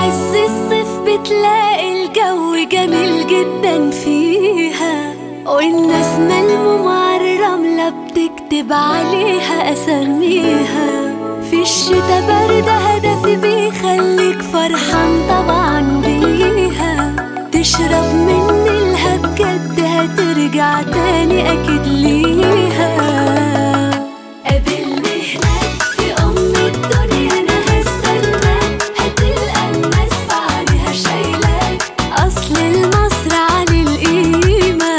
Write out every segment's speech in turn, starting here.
عز الصيف بتلاقي الجو جميل جدا فيها والناس ملمومة على الرملة بتكتب عليها أساميها في الشتا برد هدفي بيخليك فرحان طبعا بيها تشرب من الها بجد هترجع تاني أكيد ليها قابلني هناك في أم الدنيا أنا هستناك هتلقى الناس في عليها شايلاك أصل المصر عن القيمة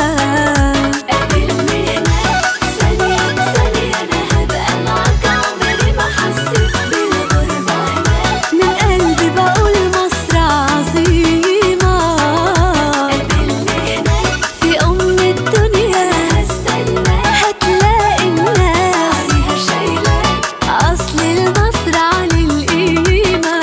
قابلني هناك ثانية بثانية أنا هبقى معاك عمري ما حسيت بالغربة هناك من قلبي بقول مصر عظيمة قابلني هناك في أم الدنيا هستناك هتلاقي الناس عليها شايلاك أصل المصر عن القيمة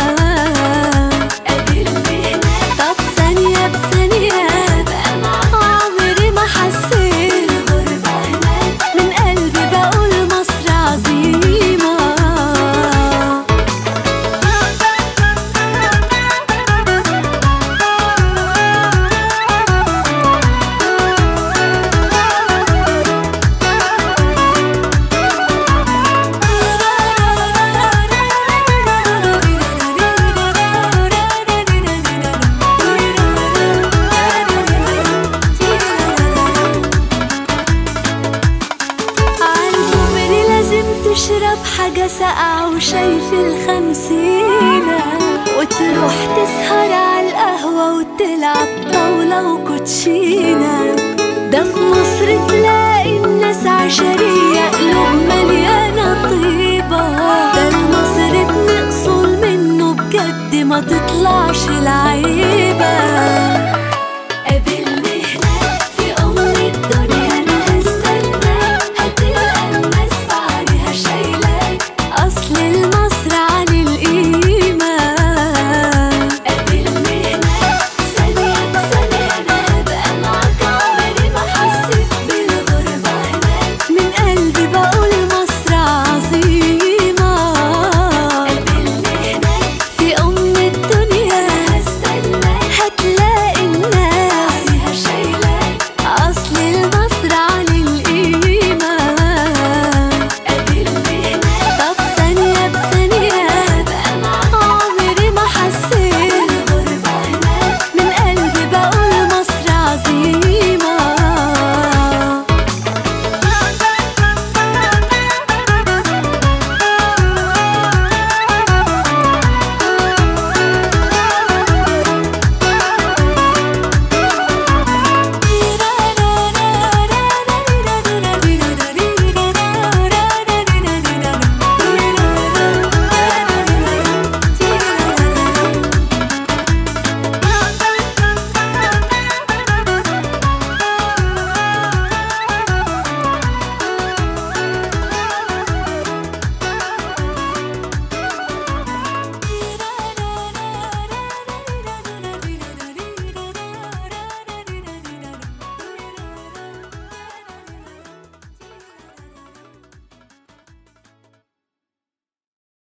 قابلني هناك طب ثانية بثانية هبقى معاك عمري ما حسيت بالغربة هناك من قلبي بقول مصر عظيمة عالكوبري لازم تشرب حاجة ساقعة وشاي في الخمسينة وتروح تسهر على القهوة وتلعب طاولة وكوتشينة ده في مصر تلاقي الناس عشرية قلوب مليانة طيبة ده المصري بنقصل منه بجد ما تطلعش العيب